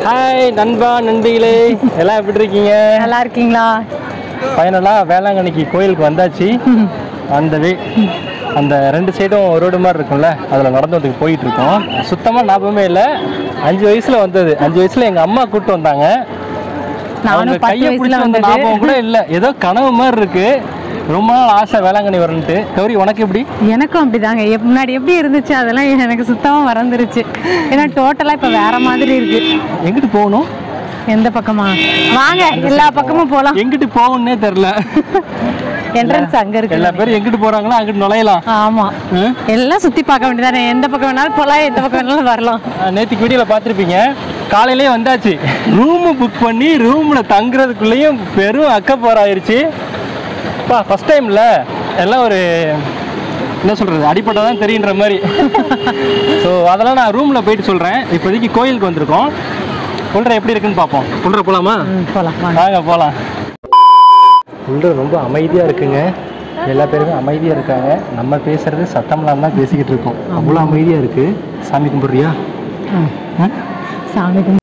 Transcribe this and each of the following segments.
Hi நண்பா நண்பிகளே எல்லாம் எப்படி இருக்கீங்க நல்லா இருக்கீங்களா ஃபைனலாக வேளாங்கண்ணிக்கு கோயிலுக்கு வந்தாச்சு அந்த வே அந்த ரெண்டு சைடும் ரோடு மாதிரி இருக்கும்ல அதில் நடந்ததுக்கு போயிட்டு இருக்கோம் சுத்தமாக ஞாபகமே இல்லை அஞ்சு வயசில் வந்தது அஞ்சு வயசில் எங்கள் அம்மா கூப்பிட்டு வந்தாங்க அவங்க நானும் பத்து கையை வயசுல பிடிச்சி வந்த வந்தது ஞாபகம் கூட இல்லை ஏதோ கனவு மாதிரி இருக்கு ரொம்ப நாள் ஆசை வேளாங்கண்ணி வரணுன்ட்டு கௌரி உனக்கு எப்படி எனக்கும் அப்படிதாங்க எப்- முன்னாடி எப்படி இருந்துச்சு அதெல்லாம் எனக்கு சுத்தமா மறந்துருச்சு ஏன்னா டோட்டலா இப்ப வேற மாதிரி இருக்கு எங்கிட்டு போகணும் எந்த பக்கமா வாங்க எல்லா பக்கமும் போலாம் எங்கிட்டு போகணுன்னே தெரில என்ட்ரன்ஸ் அங்க இருக்கு எல்லா பேரும் எங்கிட்டு போகிறாங்களோ அங்கிட்டு நுழையலாம் ஆமா ம்? எல்லாம் சுத்தி பார்க்க வேண்டியதானே எந்த பக்கம் வேணாலும் போலாம் எந்த பக்கம் வேணாலும் வரலாம் நேற்றுக்கு வீடியோவில் பார்த்துருப்பீங்க காலையிலே வந்தாச்சு ரூமு புக் பண்ணி ரூமில் தங்குறதுக்குள்ளேயும் பெரும் அக்கப்போர் ஆயிடுச்சு பா ஃபஸ்ட் டைமில் எல்லாம் ஒரு என்ன சொல்கிறது அடிப்பட்டை தான் தெரியுன்ற மாதிரி ஸோ அதெல்லாம் நான் ரூமில் போயிட்டு சொல்கிறேன் இப்போதைக்கு கோயிலுக்கு வந்திருக்கோம் உள்ள எப்படி இருக்குன்னு பார்ப்போம் உள்ள போகலாமா ம், போலாம் வாங்க வாங்க போகலாம் உள்ள ரொம்ப அமைதியாக இருக்குங்க எல்லா பேருமே அமைதியாக இருக்காங்க நம்ம பேசுறது சத்தம்லாம் தான் பேசிக்கிட்டு இருக்கோம் அவ்வளோ அமைதியாக இருக்குது சாமி கும்பிட்றியா ம், ம் சாமி கும்பிட்டு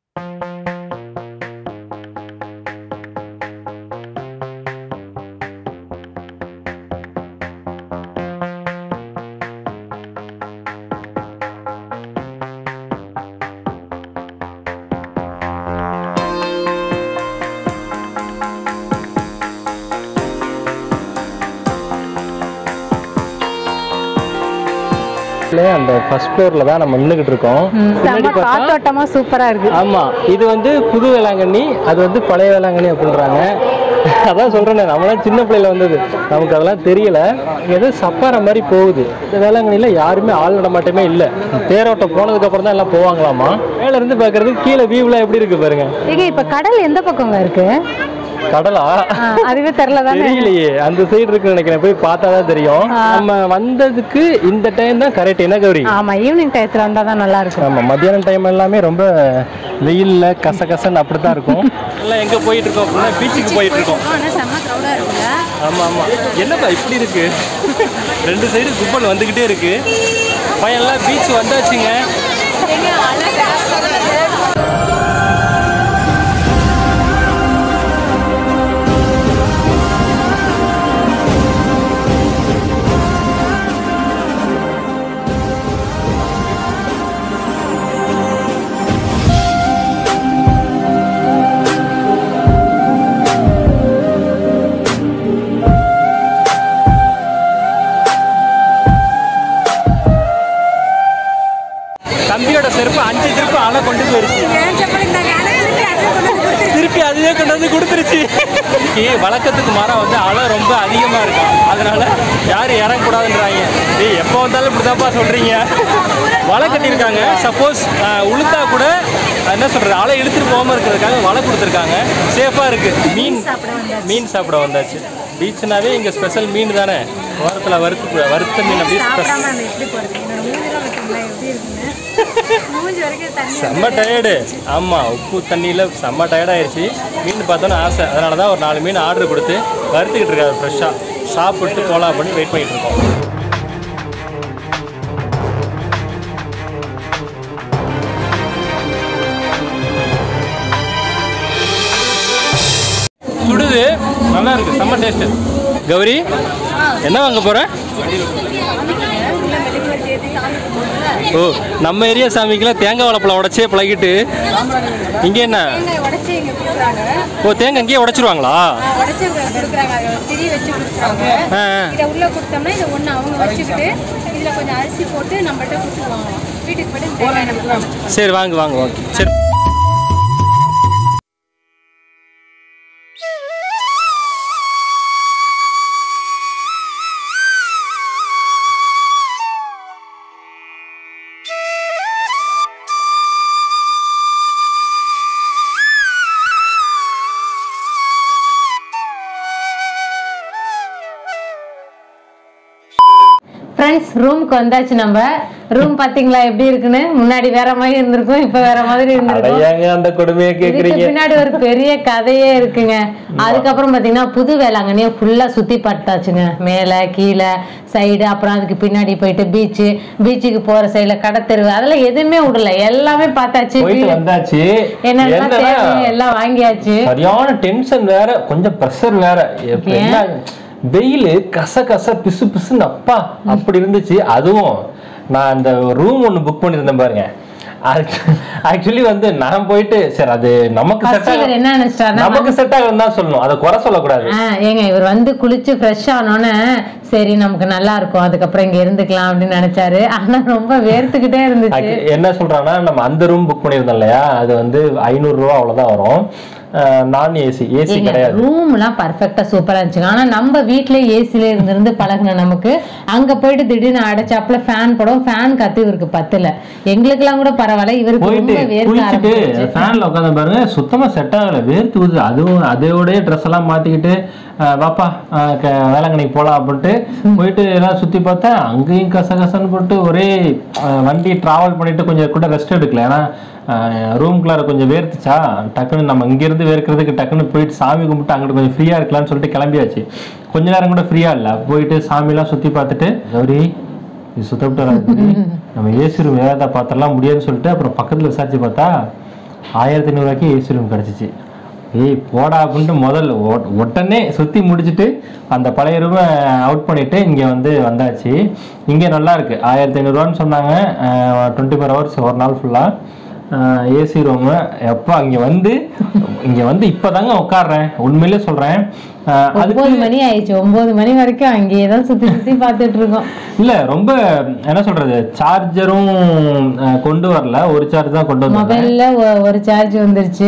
அந்த ஃபர்ஸ்ட் ஃப்ளோரில் தான் நம்ம நின்றுக்கிட்டு இருக்கோம் ம், பின்னாடி செம பார்த்தா காத்தோட்டமா சூப்பரா இருக்கு ஆமாம் இது வந்து புது வேளாங்கண்ணி அது வந்து பழைய வேளாங்கண்ணி அப்படின்றாங்க அதான் சொல்கிறேனே நம்மளாம் சின்ன பிள்ளையில வந்தது நமக்கு அதெல்லாம் தெரியல ஏதோ சப்பார மாதிரி போகுது இந்த வேளாங்கண்ணியில் யாருமே ஆள் நடமாட்டமே இல்லை தேரோட்டம் போனதுக்கப்புறம் தான் எல்லாம் போவாங்களாமா மேல இருந்து பார்க்கறதுக்கு கீழே வியூவில் எப்படி இருக்கு பாருங்க ஏங்க இப்ப கடல் எந்த பக்கங்க இருக்கு கடலா ஆ, அதுவே தெரியல தானே தெரியலையே அந்த சைடு இருக்குன்னு நினைக்கிறேன் போய் பார்த்தா தான் தெரியும் நம்ம வந்ததுக்கு இந்த டைம் தான் கரெக்ட் என்ன கௌரி ஆமா ஈவினிங் டயத்துல வந்தா தான் நல்லா இருக்கும் ஆமாம் மத்தியானம் டைம் எல்லாமே ரொம்ப வெயில்ல கச கசன்னு அப்படி தான் இருக்கும் எல்லாம் எங்கே போயிட்டு இருக்கோம் அப்படின்னா பீச்சுக்கு போயிட்டு இருக்கோம் ஆனா செம்ம க்ரௌடா இருக்குல்ல ஆமாம் ஆமாம் என்னப்பா இப்படி இருக்கு ரெண்டு சைடு கும்பல் வந்துக்கிட்டே இருக்கு பையன்லாம் பீச் வந்தாச்சுங்க தம்பியோட செருப்பு அஞ்சு செருப்பு அலை கொண்டு போயிருச்சு திருப்பி அதுவே கொண்டு வந்து கொடுத்துருச்சு இன்னைக்கு வழக்கத்துக்கு மரம் வந்து அலை ரொம்ப அதிகமாக இருக்கும் அதனால யாரும் இறங்கக்கூடாதுன்றாங்க ஏய் எப்போ வந்தாலும் இப்படிதான்ப்பா சொல்கிறீங்க வலை கட்டியிருக்காங்க சப்போஸ் உளுத்தா கூட என்ன சொல்கிறது அலை இழுத்துட்டு போகாமல் இருக்கிறதுக்காக வலை கொடுத்துருக்காங்க சேஃபாக இருக்குது மீன் மீன் சாப்பிட வந்தாச்சு பீச்னாவே இங்கே ஸ்பெஷல் மீன் தானே வாரத்தில் வறுத்து வறுத்த மீன் அப்படியே ஸ்பெஷல் செம்ம டயர்டு ஆமாம் உப்பு தண்ணியில் செம்ம டயர்டாயிருச்சு மீன் பார்த்தோன்னே ஆசை அதனால தான் ஒரு நாலு மீன் ஆர்டர் கொடுத்து வறுத்துக்கிட்டு இருக்காரு ஃப்ரெஷ்ஷாக சாப்பிட்டு போலாம் பண்ணி வெயிட் பண்ணிட்டு இருக்கோம் சுடுது நல்லா இருக்கு செம்ம டேஸ்ட் கௌரி என்ன வாங்க போற ஓ நம்ம ஏரியா சாமிக்கெல்லாம் தேங்காய் வாழைப்பழம் உடச்சே பழகிட்டு இங்கே என்ன உடச்சி இங்க கொடுக்குறாங்க ஓ தேங்காய் இங்கேயே உடைச்சிருவாங்களா உடச்சி கொடுக்குறாங்க அதை திரி வச்சு கொடுக்குறாங்க ஆ ஆ. இதை உள்ள கொடுத்தோம்னா இதை ஒன்று அவங்க வச்சுக்கிட்டு இதில் கொஞ்சம் அரிசி போட்டு நம்மகிட்ட கொடுத்துருவாங்க வீட்டுக்கு போயிட்டு தேங்காய் நம்ம சரி வாங்க வாங்க வாங்க சரி ஃப்ரெண்ட்ஸ் ரூமுக்கு வந்தாச்சு நம்ம ரூம் பாத்தீங்களா எப்படி இருக்குன்னு முன்னாடி வேற மாதிரி இருந்திருக்கும் இப்ப வேற மாதிரி இருந்திருக்கும் அடையாங்க அந்த கொடுமையை இதுக்கு கேக்குறீங்க பின்னாடி ஒரு பெரிய கதையே இருக்குங்க அதுக்கப்புறம் பாத்தீங்கன்னா புது வேளாங்கண்ணியை ஃபுல்லா சுத்தி பார்த்தாச்சுங்க மேல கீழே சைடு அப்புறம் அதுக்கு பின்னாடி போயிட்டு பீச்சு பீச்சுக்கு போற சைடுல கடத்தெருவு அதெல்லாம் எதுவுமே விடல எல்லாமே பார்த்தாச்சு போயிட்டு வந்தாச்சு என்னெல்லாம் என்னன்னா, தேவையோ எல்லாம் வாங்கியாச்சு சரியான டென்ஷன் வேற கொஞ்சம் ப்ரெஷர் வேற இப்ப ஏன்? என்ன வெயில் கச கச பிசு பிசுன்னு அப்பா அப்படி இருந்துச்சு அதுவும் நான் அந்த ரூம் ஒன்னு புக் பண்ணியிருந்தேன் பாருங்க ஆக்சுவலி வந்து நான் போயிட்டு சரி அது நமக்கு ஃபர்ஸ்ட் செட் இவர் ஆகும் என்ன நினைச்சிட்டாருன்னா நமக்கு செட் ஆகும் தான் சொல்லணும் அதை குறை சொல்லக்கூடாது ஆ, ஏங்க இவர் வந்து குளிச்சு ஃப்ரெஷ் ஆனோன்னே சரி நமக்கு நல்லா இருக்கும் அதுக்கப்புறம் இங்க இருந்துக்கலாம் அப்படின்னு நினைச்சாரு ஆனா ரொம்ப வேர்த்துக்கிட்டே இருந்துச்சு Actually, என்ன சொல்றாங்கன்னா நம்ம அந்த ரூம் புக் பண்ணியிருந்தோம் இல்லையா அது வந்து ஐநூறு ரூபா அவ்வளவுதான் வரும் நான் ஏசி ஏசி கிடையாது ரூம்லாம் பர்ஃபெக்டா சூப்பரா இருந்துச்சுங்க ஆனா நம்ம வீட்ல ஏசில இருந்திருந்து பழகுன நமக்கு அங்க போயிட்டு திடீர்னு அடைச்சாப்புல ஃபேன் போடும் ஃபேன் கத்து இவருக்கு பத்தல எங்களுக்கெல்லாம் கூட பரவாயில்ல இவருக்கு போயிட்டு ரொம்ப வேர்க்க குளிச்சுட்டு ஆரம்பிச்சிருச்சு ஃபேன்ல உட்காந்து பாருங்க சுத்தமா செட் ஆகல வேர்த்து ஊது அதுவும் அதோடய ட்ரெஸ் எல்லாம் மாத்திக்கிட்டு அஹ், வாப்பா அஹ், க- வேளாங்கண்ணிக்கு போலாம் அப்படின்ட்டு போயிட்டு எல்லாம் சுத்தி பார்த்தா அங்கேயும் கச கசன்னு போட்டு ஒரே அஹ், வண்டி டிராவல் பண்ணிட்டு கொஞ்சம் கூட ரெஸ்ட் எடுக்கல ஏன்னா ரூம்குள்ளார கொஞ்சம் வேர்த்துச்சா டக்குன்னு நம்ம இங்கிருந்து வேர்க்கிறதுக்கு டக்குன்னு போயிட்டு சாமி கும்பிட்டு அங்கிட்டு கொஞ்சம் ஃப்ரீயா இருக்கலாம்னு சொல்லிட்டு கிளம்பியாச்சு கொஞ்ச நேரம் கூட ஃப்ரீயா இல்ல போயிட்டு சாமிலாம் சுத்தி பார்த்துட்டு கௌரி இது சுத்தப்பட்டு வராது நம்ம ஏசி ரூம் ஏதாவது பார்த்தரலாம் முடியாதுன்னு சொல்லிட்டு அப்புறம் பக்கத்துல விசாரிச்சு பார்த்தா ஆயிரத்தி ஐநூறுவாய்க்கு ஏசி ரூம் கிடச்சிச்சு ஏய் போடா அப்படின்ட்டு முதல் ஒ- உடனே சுற்றி முடிச்சுட்டு அந்த பழைய ரூமை அவுட் பண்ணிட்டு இங்கே வந்து வந்தாச்சு இங்கே நல்லா இருக்கு ஆயிரத்தி ஐநூறுரூவான்னு சொன்னாங்க டுவெண்ட்டி ஃபோர் ஹவர்ஸ் ஒரு நாள் ஃபுல்லாக ஏசி ரூமு எப்போ இங்கே வந்து இங்கே வந்து இப்போதாங்க உட்காடுறேன் உண்மையிலே சொல்கிறேன் அதுக்கு ஒன்பது மணி ஆயிடுச்சு ஒன்பது மணி வரைக்கும் அங்கேயே தான் சுத்தி சுத்தி பார்த்துட்டு இருக்கோம் இல்ல ரொம்ப என்ன சொல்றது சார்ஜரும் கொண்டு வரல ஒரு சார்ஜ் தான் கொண்டு வந்தேன் மொபைல்ல ஒரு சார்ஜ் வந்துருச்சு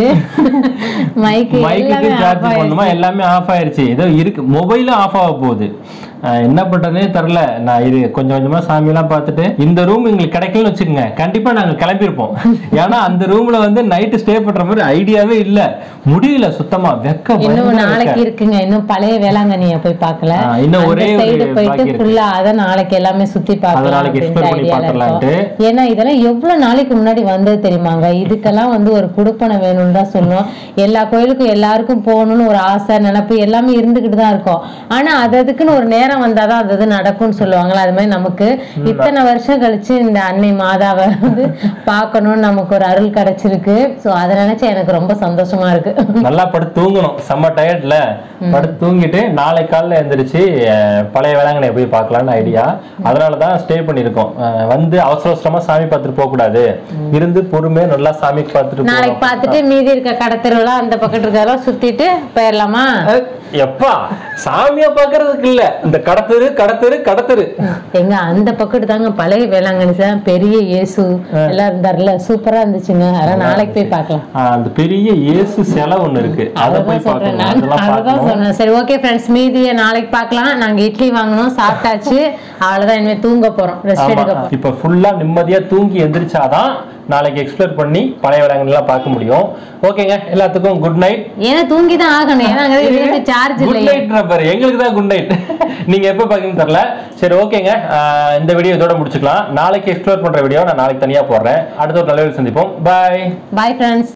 மைக்கு மைக்குக்கு எல்லாமே சார்ஜ் ஆஃப் பண்ணுமா எல்லாமே ஆஃப் ஆயிருச்சு ஏதோ இருக்கு மொபைலும் ஆஃப் ஆக போகுது அஹ் என்ன பண்றதுனே தெரில நான் இது கொஞ்சம் கொஞ்சமா சாமியெல்லாம் பார்த்துட்டு இந்த ரூம் எங்களுக்கு கிடைக்கலன்னு வச்சுக்கோங்க கண்டிப்பா நாங்க கிளம்பியிருப்போம் ஏன்னா அந்த ரூம்ல வந்து நைட்டு ஸ்டே பண்ற மாதிரி ஐடியாவே இல்ல முடியல சுத்தமா வெக்க இன்னும் பயங்கர நாளைக்கு வெக்க. இருக்குங்க இன்னும் பழைய வேளாங்கண்ணிய போய் பார்க்கல ஆ, இன்னும் அந்த ஒரே ஒரு சைடு போயிட்டு பாக்கி இருக்கு. ஃபுல்லா அத நாளைக்கு எல்லாமே சுத்தி அதை பார்க்கலாம் நாளைக்கு அப்படின்ட்டு explore பண்ணி ஐடியால பார்க்கலான்ட்டு. இருக்கோம் ஏன்னா இதெல்லாம் எவ்வளவு நாளைக்கு முன்னாடி வந்தது தெரியுமாங்க இதுக்கெல்லாம் வந்து ஒரு குடுப்பனை வேணும்னு தான் சொல்லுவோம் எல்லா கோயிலுக்கும் எல்லாருக்கும் போகணும்னு ஒரு ஆசை நினைப்பு எல்லாமே இருந்துகிட்டு தான் இருக்கும் ஆனா அது அதுக்குன்னு ஒரு நேரம் வந்தாதான் அது அது நடக்கும்னு சொல்லுவாங்கல்ல அது மாதிரி நமக்கு இத்தனை வருஷம் கழிச்சு இந்த அன்னை மாதாவை வந்து பார்க்கணும்னு நமக்கு ஒரு அருள் கிடைச்சிருக்கு சோ அதை நினைச்சு எனக்கு ரொம்ப சந்தோஷமா இருக்கு நல்லா படுத்து தூங்கணும் செம்ம டயர்ட்ல படுத்து தூங்கிட்டு நாளை காலைல எந்திரிச்சு அஹ், பழைய வேளாங்கண்ணி போய் பார்க்கலாம்னு ஐடியா அதனால தான் ஸ்டே பண்ணியிருக்கோம் அஹ், வந்து அவசர அவசரமா சாமி பார்த்துட்டு போக கூடாது இருந்து பொறுமையா நல்லா சாமி பார்த்துட்டு நாளைக்கு போகலாம். பார்த்துட்டு மீதி இருக்க கடத்தெருவுலாம் அந்த பக்கத்து இருக்கிறதெல்லாம் சுத்திட்டு போயிடலாமா அஹ், எப்பா சாமியா பார்க்கறதுக்கு இல்ல இந்த கடத்தரு கடத்தரு கடத்தரு எங்க அந்த பக்கத்து தாங்க பழைய வேளாங்கண்ணி தான் பெரிய இயேசு எல்லாம் இருந்தாருல சூப்பரா இருந்துச்சுங்க அதெல்லாம் நாளைக்கு போய் பார்க்கலாம் அஹ், அந்த பெரிய இயேசு சிலை ஒண்ணு இருக்கு அதை போய் அதான் சொல்றேன் பார்க்கணும் நான் அதெல்லாம் அதுதான் பார்க்கணும் சொன்னேன் சரி ஓகே ஃப்ரெண்ட்ஸ் மீதியை நாளைக்கு பார்க்கலாம் நாங்க இட்லி வாங்கணும் சாப்பிட்டாச்சு அவ்வளவுதான் இனிமே தூங்க போறோம் ரெஸ்ட் எடுக்க ஆமா. போறோம் இப்ப ஃபுல்லா நிம்மதியா தூங்கி எந்திரிச்சாதான் நாளைக்கு எக்ஸ்ப்ளோர் பண்ணி பழைய வேளாங்கண்ணி எல்லாம் பார்க்க முடியும் ஓகேங்க எல்லாத்துக்கும் குட் நைட் ஏன்னா தூங்கி தான் ஆகணும் ஏன்னா அங்க இதுக்கு சார்ஜ் குட் இல்லையே நைட் பாரு எங்களுக்கு தான் குட் நைட் நீங்க எப்ப பாக்கணும்னு தெரியல சரி ஓகேங்க ஆஹ் இந்த வீடியோ இதோட முடிச்சுக்கலாம் நாளைக்கு எக்ஸ்ப்ளோர் பண்ற வீடியோ நான் நாளைக்கு தனியா போடுறேன் அடுத்த ஒரு நல்ல வீடியோ சந்திப்போம் பாய் பாய் ஃப்ரெண்ட்ஸ்